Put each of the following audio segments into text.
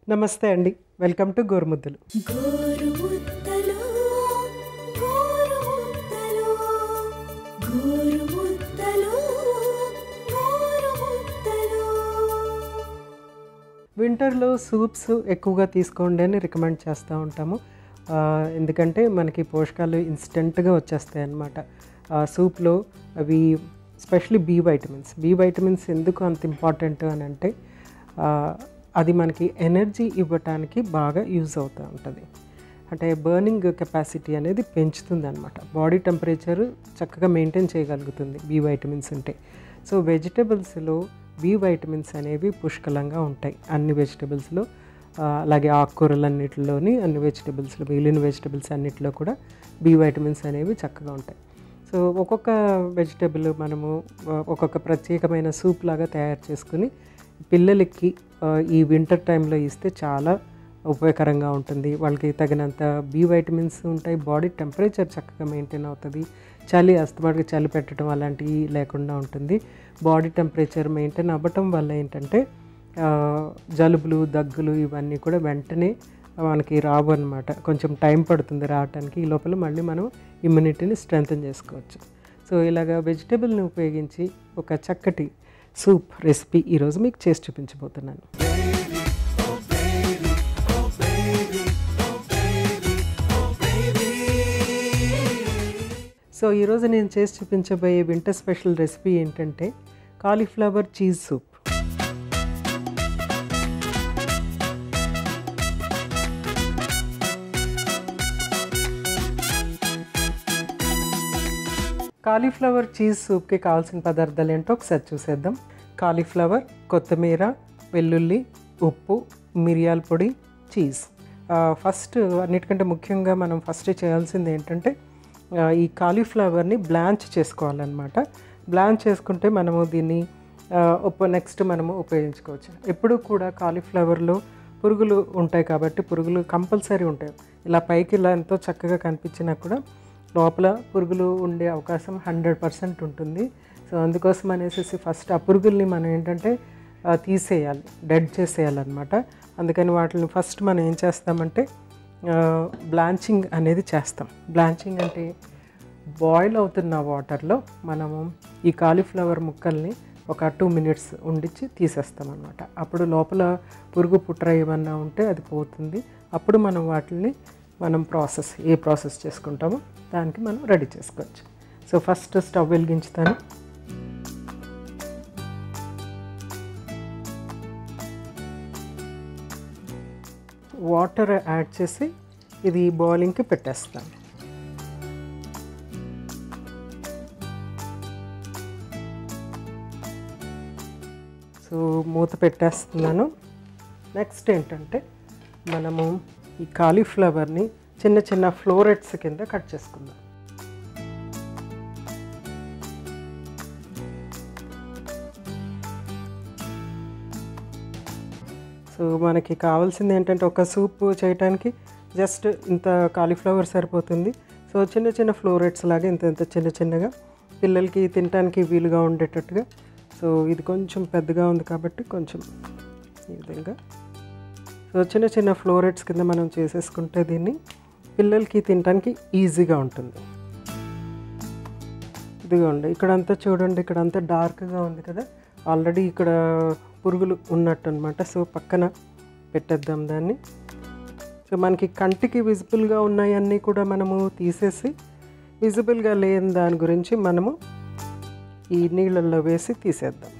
నమస్తే అండి welcome to గోరుముద్దలు గోరుముద్దలు గోరుముద్దలు గోరుముద్దలు గోరుముద్దలు వింటర్లో సూప్స్ ఎక్కువగా తీసుకోండి అని రికమెండ్ చేస్తూ ఉంటాము ఆ, ఎందుకంటే మనకి పోషకాలు ఇన్స్టెంట్గా వచ్చేస్తాయి అన్నమాట ఆ సూప్లో అవి specially B vitamins B vitamins ఎందుకు అంత ఇంపార్టెంట్ అని అంటే ఆ, అది మనకి ఎనర్జీ ఇవ్వటానికి బాగా యూజ్ అవుతూ ఉంటుంది అంటే బర్నింగ్ కెపాసిటీ అనేది పెంచుతుంది అనమాట బాడీ టెంపరేచర్ చక్కగా మెయింటైన్ చేయగలుగుతుంది బి వైటమిన్స్ ఉంటే సో వెజిటబుల్స్లో బి వైటమిన్స్ అనేవి పుష్కలంగా ఉంటాయి అన్ని వెజిటబుల్స్లో అలాగే ఆకుకూరలన్నిటిలోని అన్ని వెజిటబుల్స్లో మిగిలిన వెజిటబుల్స్ అన్నిటిలో కూడా బి వైటమిన్స్ అనేవి చక్కగా ఉంటాయి సో ఒక్కొక్క వెజిటబుల్ మనము ఆ, ఒక్కొక్క ప్రత్యేకమైన సూప్ లాగా తయారు చేసుకుని పిల్లలకి ఆ, ఈ వింటర్ టైంలో ఇస్తే చాలా ఉపయోగకరంగా ఉంటుంది వాళ్ళకి తగినంత బి వైటమిన్స్ ఉంటాయి బాడీ టెంపరేచర్ చక్కగా మెయింటైన్ అవుతుంది చలి అస్తమాటికి చలి పెట్టడం అలాంటివి లేకుండా ఉంటుంది బాడీ టెంపరేచర్ మెయింటైన్ అవ్వటం వల్ల ఏంటంటే ఆ, జలుబులు దగ్గులు ఇవన్నీ కూడా వెంటనే మనకి రావు అనమాట కొంచెం టైం పడుతుంది రావటానికి ఈ లోపల మళ్ళీ మనం ఇమ్యూనిటీని స్ట్రెంగ్తన్ చేసుకోవచ్చు సో ఇలాగ వెజిటేబుల్ని ఉపయోగించి ఒక చక్కటి సూప్ రెసిపీ ఈరోజు మీకు చేసి చూపించబోతున్నాను సో ఈరోజు నేను చేసి చూపించబోయే వింటర్ స్పెషల్ రెసిపీ ఏంటంటే cauliflower cheese soup cauliflower cheese సూప్కి కావాల్సిన పదార్థాలు ఏంటో ఒకసారి చూసేద్దాం కాలీఫ్లవర్ కొత్తిమీర వెల్లుల్లి ఉప్పు మిరియాల పొడి చీజ్ ఆ, ఫస్ట్ అన్నిటికంటే ముఖ్యంగా మనం ఫస్ట్ చేయాల్సింది ఏంటంటే ఆ, ఈ కాలీఫ్లవర్ని బ్లాంచ్ చేసుకోవాలన్నమాట బ్లాంచ్ చేసుకుంటే మనము దీన్ని ఉప్పు నెక్స్ట్ మనము ఉపయోగించుకోవచ్చు ఎప్పుడు కూడా కాలీఫ్లవర్లో పురుగులు ఉంటాయి కాబట్టి పురుగులు కంపల్సరీ ఉంటాయి ఇలా పైకి ఇలా ఎంతో చక్కగా కనిపించినా కూడా లోపల పురుగులు ఉండే అవకాశం హండ్రెడ్ పర్సెంట్ ఉంటుంది సో అందుకోసం అనేసి ఫస్ట్ ఆ పురుగుల్ని మనం ఏంటంటే ఆ, తీసేయాలి డెడ్ చేసేయాలన్నమాట అందుకని వాటిని ఫస్ట్ మనం ఏం చేస్తామంటే బ్లాంచింగ్ అనేది చేస్తాం బ్లాంచింగ్ అంటే బాయిల్ అవుతున్న వాటర్లో మనము ఈ కాలీఫ్లవర్ ముక్కల్ని ఒక టూ మినిట్స్ ఉండిచ్చి తీసేస్తాం అనమాట అప్పుడు లోపల పురుగు పుట్ర ఏమన్నా ఉంటే అది పోతుంది అప్పుడు మనం వాటిని మనం ప్రాసెస్ ఏ ప్రాసెస్ చేసుకుంటామో దానికి మనం రెడీ చేసుకోవచ్చు సో ఫస్ట్ స్టవ్ వెలిగించుతాను వాటర్ యాడ్ చేసి ఇది బాయిలింగ్కి పెట్టేస్తాను సో మూత పెట్టేస్తున్నాను నెక్స్ట్ ఏంటంటే మనము ఈ కాలీఫ్లవర్ని చిన్న చిన్న ఫ్లోరెట్స్ కింద కట్ చేసుకుందాం సో మనకి కావాల్సింది ఏంటంటే ఒక సూప్ చేయడానికి జస్ట్ ఇంత కాలీఫ్లవర్ సరిపోతుంది సో చిన్న చిన్న ఫ్లోరెట్స్ లాగా ఇంత ఇంత చిన్న చిన్నగా పిల్లలకి తినడానికి వీలుగా ఉండేటట్టుగా సో ఇది కొంచెం పెద్దగా ఉంది కాబట్టి కొంచెం ఈ విధంగా సో చిన్న చిన్న ఫ్లోరెట్స్ కింద మనం చేసేసుకుంటే దీన్ని పిల్లలకి తినడానికి ఈజీగా ఉంటుంది ఇదిగోండి ఇక్కడంతా చూడండి ఇక్కడంతా డార్క్గా ఉంది కదా ఆల్రెడీ ఇక్కడ పురుగులు ఉన్నట్టు అనమాట సో పక్కన పెట్టేద్దాం దాన్ని సో మనకి కంటికి విజిబుల్గా ఉన్నాయన్నీ కూడా మనము తీసేసి విజిబుల్గా లేని దాని గురించి మనము ఈ నీళ్ళల్లో వేసి తీసేద్దాం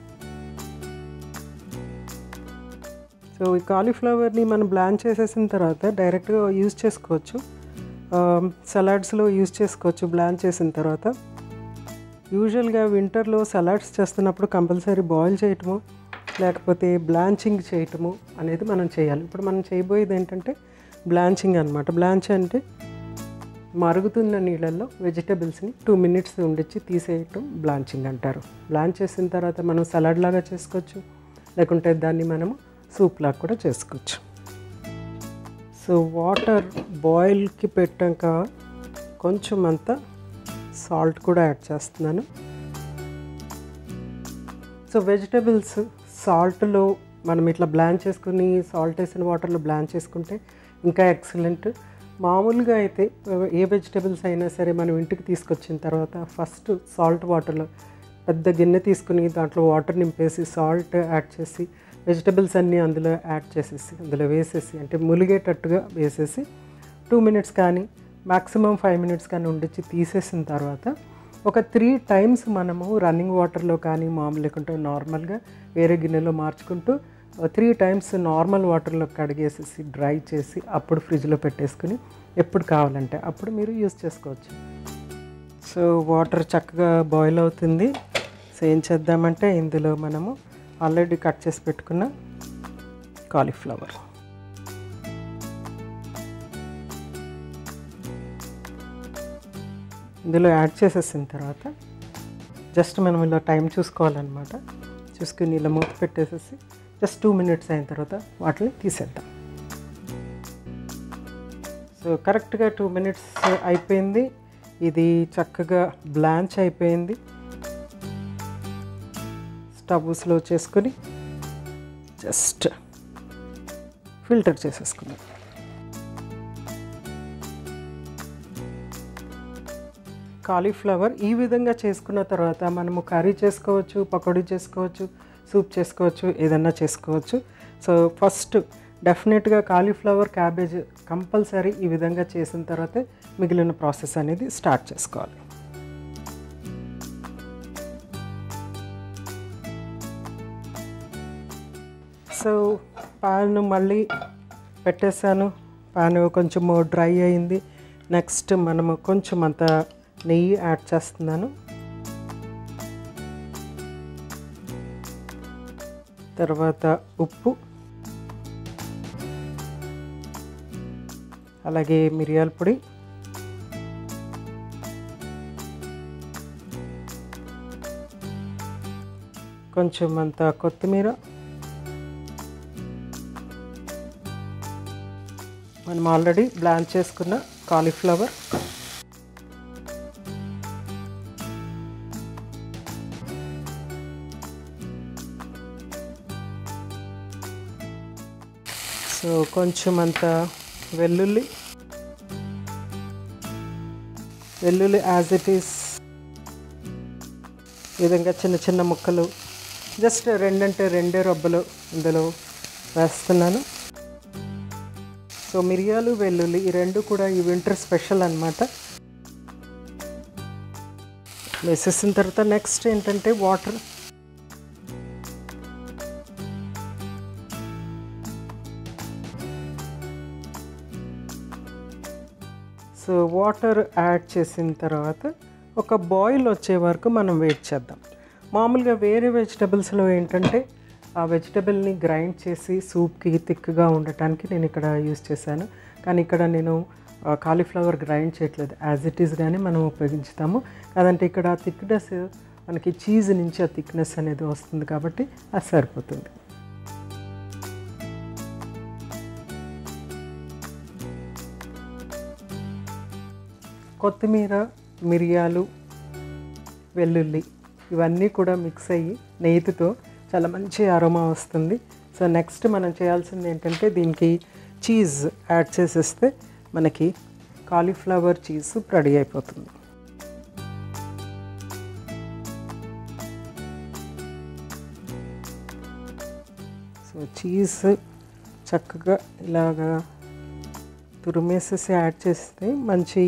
సో ఈ కాలీఫ్లవర్ని మనం బ్లాన్ చేసేసిన తర్వాత డైరెక్ట్గా యూజ్ చేసుకోవచ్చు సలాడ్స్లో యూజ్ చేసుకోవచ్చు బ్లాన్ చేసిన తర్వాత యూజువల్గా వింటర్లో సలాడ్స్ చేస్తున్నప్పుడు కంపల్సరీ బాయిల్ చేయటము లేకపోతే బ్లాంచింగ్ చేయటము అనేది మనం చేయాలి ఇప్పుడు మనం చేయబోయేది ఏంటంటే బ్లాంచింగ్ అనమాట బ్లాంచ్ అంటే మరుగుతున్న నీళ్ళల్లో వెజిటబుల్స్ని టూ మినిట్స్ ఉండిచ్చి తీసేయటం బ్లాంచింగ్ అంటారు బ్లాంచ్ చేసిన తర్వాత మనం సలాడ్ లాగా చేసుకోవచ్చు లేకుంటే దాన్ని మనము సూప్ లాగా కూడా చేసుకోవచ్చు సో వాటర్ బాయిల్కి పెట్టాక కొంచెం అంతా సాల్ట్ కూడా యాడ్ చేస్తున్నాను సో వెజిటబుల్స్ సాల్ట్లో మనం ఇట్లా బ్లాన్ చేసుకుని సాల్ట్ వేసిన వాటర్లో బ్లాన్ చేసుకుంటే ఇంకా ఎక్సలెంట్ మామూలుగా అయితే ఏ వెజిటబుల్స్ అయినా సరే మనం ఇంటికి తీసుకొచ్చిన తర్వాత ఫస్ట్ సాల్ట్ వాటర్లో పెద్ద గిన్నె తీసుకుని దాంట్లో వాటర్ నింపేసి సాల్ట్ యాడ్ చేసి వెజిటబుల్స్ అన్నీ అందులో యాడ్ చేసేసి అందులో వేసేసి అంటే ములిగేటట్టుగా వేసేసి టూ మినిట్స్ కానీ మ్యాక్సిమం ఫైవ్ మినిట్స్ కానీ ఉండిచ్చి తీసేసిన తర్వాత ఒక త్రీ టైమ్స్ మనము రన్నింగ్ వాటర్లో కానీ మామూలు లేకుంటే నార్మల్గా వేరే గిన్నెలో మార్చుకుంటూ త్రీ టైమ్స్ నార్మల్ వాటర్లో కడిగేసేసి డ్రై చేసి అప్పుడు ఫ్రిడ్జ్లో పెట్టేసుకుని ఎప్పుడు కావాలంటే అప్పుడు మీరు యూస్ చేసుకోవచ్చు సో వాటర్ చక్కగా బాయిల్ అవుతుంది సో ఏం చేద్దామంటే ఇందులో మనము ఆల్రెడీ కట్ చేసి పెట్టుకున్న కాలీఫ్లవర్ ఇందులో యాడ్ చేసేసిన తర్వాత జస్ట్ మనం ఇలా టైం చూసుకోవాలన్నమాట చూసుకుని ఇలా మూత పెట్టేసేసి జస్ట్ టూ మినిట్స్ అయిన తర్వాత వాటిని తీసేద్దాం సో కరెక్ట్గా టూ మినిట్స్ అయిపోయింది ఇది చక్కగా బ్లాంచ్ అయిపోయింది స్టవ్ స్లో చేసుకొని జస్ట్ ఫిల్టర్ చేసేసుకుందాం కాలీఫ్లవర్ ఈ విధంగా చేసుకున్న తర్వాత మనము కర్రీ చేసుకోవచ్చు పకోడీ చేసుకోవచ్చు సూప్ చేసుకోవచ్చు ఏదన్నా చేసుకోవచ్చు సో ఫస్ట్ డెఫినెట్గా కాలీఫ్లవర్ క్యాబేజ్ కంపల్సరీ ఈ విధంగా చేసిన తర్వాతే మిగిలిన ప్రాసెస్ అనేది స్టార్ట్ చేసుకోవాలి సో పాన్ మళ్ళీ పెట్టేశాను పాన్ కొంచెం డ్రై అయింది నెక్స్ట్ మనము కొంచెం అంత నెయ్యి యాడ్ చేస్తున్నాను తర్వాత ఉప్పు అలాగే మిరియాల పొడి కొంచెం అంత కొత్తిమీర మనం ఆల్రెడీ బ్లాన్ చేసుకున్న కాలీఫ్లవర్ సో కొంచెం అంత వెల్లుల్లి వెల్లుల్లి యాజ్ ఇట్ ఈస్ ఈ విధంగా చిన్న చిన్న ముక్కలు జస్ట్ రెండంటే రెండే రబ్బలు ఇందులో వేస్తున్నాను సో మిరియాలు వెల్లుల్లి ఈ రెండు కూడా ఈ వింటర్ స్పెషల్ అనమాట వేసేసిన తర్వాత నెక్స్ట్ ఏంటంటే వాటర్ సో వాటర్ యాడ్ చేసిన తర్వాత ఒక బాయిల్ వచ్చే వరకు మనం వెయిట్ చేద్దాం మామూలుగా వేరే వెజిటబుల్స్లో ఏంటంటే ఆ వెజిటబుల్ని గ్రైండ్ చేసి సూప్కి థిక్గా ఉండటానికి నేను ఇక్కడ యూస్ చేశాను కానీ ఇక్కడ నేను కాలీఫ్లవర్ గ్రైండ్ చేయట్లేదు యాజ్ ఇట్ ఈస్ కానీ మనం ఉపయోగించుతాము కాదంటే ఇక్కడ థిక్నెస్ మనకి చీజ్ నుంచి ఆ థిక్నెస్ అనేది వస్తుంది కాబట్టి అది సరిపోతుంది కొత్తిమీర మిరియాలు వెల్లుల్లి ఇవన్నీ కూడా మిక్స్ అయ్యి నెయ్యితో చాలా మంచి అరోమా వస్తుంది సో నెక్స్ట్ మనం చేయాల్సింది ఏంటంటే దీనికి చీజ్ యాడ్ చేసేస్తే మనకి కాలీఫ్లవర్ చీజ్ సూప్ రెడీ అయిపోతుంది సో చీజ్ చక్కగా ఇలాగా తురిమేసేసి యాడ్ చేస్తే మంచి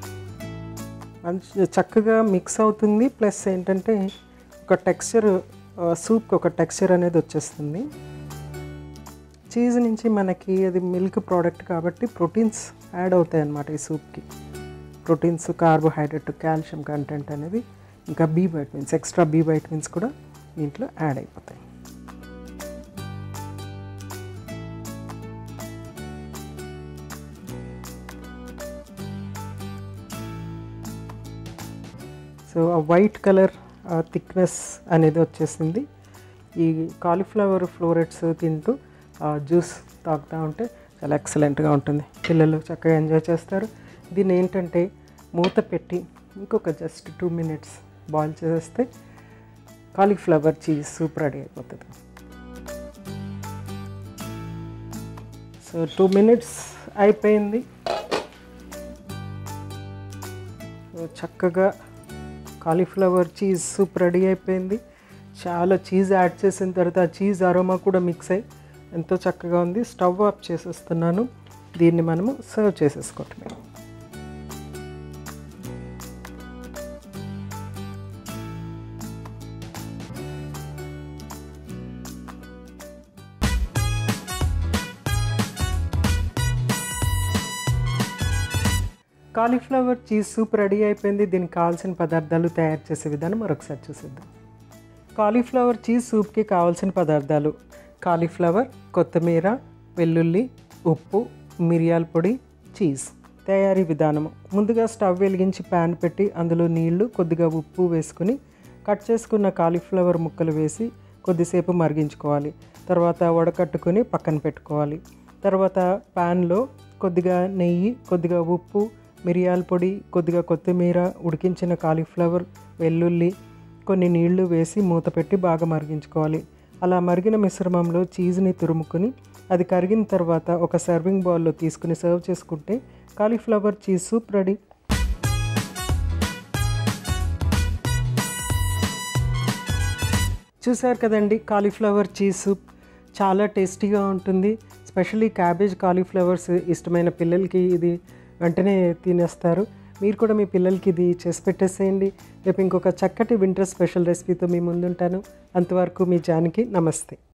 మంచి చక్కగా మిక్స్ అవుతుంది ప్లస్ ఏంటంటే ఒక టెక్స్చర్ సూప్కి ఒక టెక్స్చర్ అనేది వచ్చేస్తుంది చీజ్ నుంచి మనకి అది మిల్క్ ప్రోడక్ట్ కాబట్టి ప్రోటీన్స్ యాడ్ అవుతాయి అన్నమాట ఈ సూప్కి ప్రోటీన్స్ కార్బోహైడ్రేట్ కాల్షియం కంటెంట్ అనేది ఇంకా B vitamins extra B vitamins కూడా దీంట్లో యాడ్ అయిపోతాయి సో ఆ వైట్ కలర్ థిక్నెస్ అనేది వచ్చేసింది ఈ కాలీఫ్లవర్ ఫ్లోరెట్స్ తింటూ జ్యూస్ తాగుతూ ఉంటే చాలా ఎక్సలెంట్గా ఉంటుంది పిల్లలు చక్కగా ఎంజాయ్ చేస్తారు దీన్ని ఏంటంటే మూత పెట్టి ఇంకొక జస్ట్ టూ మినిట్స్ బాయిల్ చేసేస్తే కాలీఫ్లవర్ చీజ్ సూప్ రెడీ అయిపోతుంది సో టూ మినిట్స్ అయిపోయింది సో చక్కగా కాలీఫ్లవర్ చీజ్ సూప్ రెడీ అయిపోయింది చాలా చీజ్ యాడ్ చేసిన తర్వాత ఆ చీజ్ అరోమా కూడా మిక్స్ అయ్యి ఎంతో చక్కగా ఉంది స్టవ్ ఆఫ్ చేసేస్తున్నాను దీన్ని మనము సర్వ్ చేసేసుకోవటమే కాలీఫ్లవర్ చీజ్ సూప్ రెడీ అయిపోయింది దీనికి కావాల్సిన పదార్థాలు తయారు చేసే విధానం మరొకసారి చూసేద్దాం కాలీఫ్లవర్ చీజ్ సూప్కి కావాల్సిన పదార్థాలు కాలీఫ్లవర్ కొత్తిమీర వెల్లుల్లి ఉప్పు మిరియాల పొడి చీజ్ తయారీ విధానము ముందుగా స్టవ్ వెలిగించి ప్యాన్ పెట్టి అందులో నీళ్లు కొద్దిగా ఉప్పు వేసుకుని కట్ చేసుకున్న కాలీఫ్లవర్ ముక్కలు వేసి కొద్దిసేపు మరిగించుకోవాలి తర్వాత వడకట్టుకుని పక్కన పెట్టుకోవాలి తర్వాత ప్యాన్లో కొద్దిగా నెయ్యి కొద్దిగా ఉప్పు మిరియాల పొడి కొద్దిగా కొత్తిమీర ఉడికించిన కాలీఫ్లవర్ వెల్లుల్లి కొన్ని నీళ్లు వేసి మూత పెట్టి బాగా మరిగించుకోవాలి అలా మరిగిన మిశ్రమంలో చీజ్ని తురుముకొని అది కరిగిన తర్వాత ఒక సర్వింగ్ బౌల్లో తీసుకుని సర్వ్ చేసుకుంటే కాలీఫ్లవర్ చీజ్ సూప్ రెడీ చూసారు కదండి కాలీఫ్లవర్ చీజ్ సూప్ చాలా టేస్టీగా ఉంటుంది స్పెషల్లీ క్యాబేజ్ కాలీఫ్లవర్స్ ఇష్టమైన పిల్లలకి ఇది వెంటనే తినేస్తారు మీరు కూడా మీ పిల్లలకి ఇది చేసి పెట్టేసేయండి రేపు ఇంకొక చక్కటి వింటర్ స్పెషల్ రెసిపీతో మీ ముందుంటాను అంతవరకు మీ జానికి నమస్తే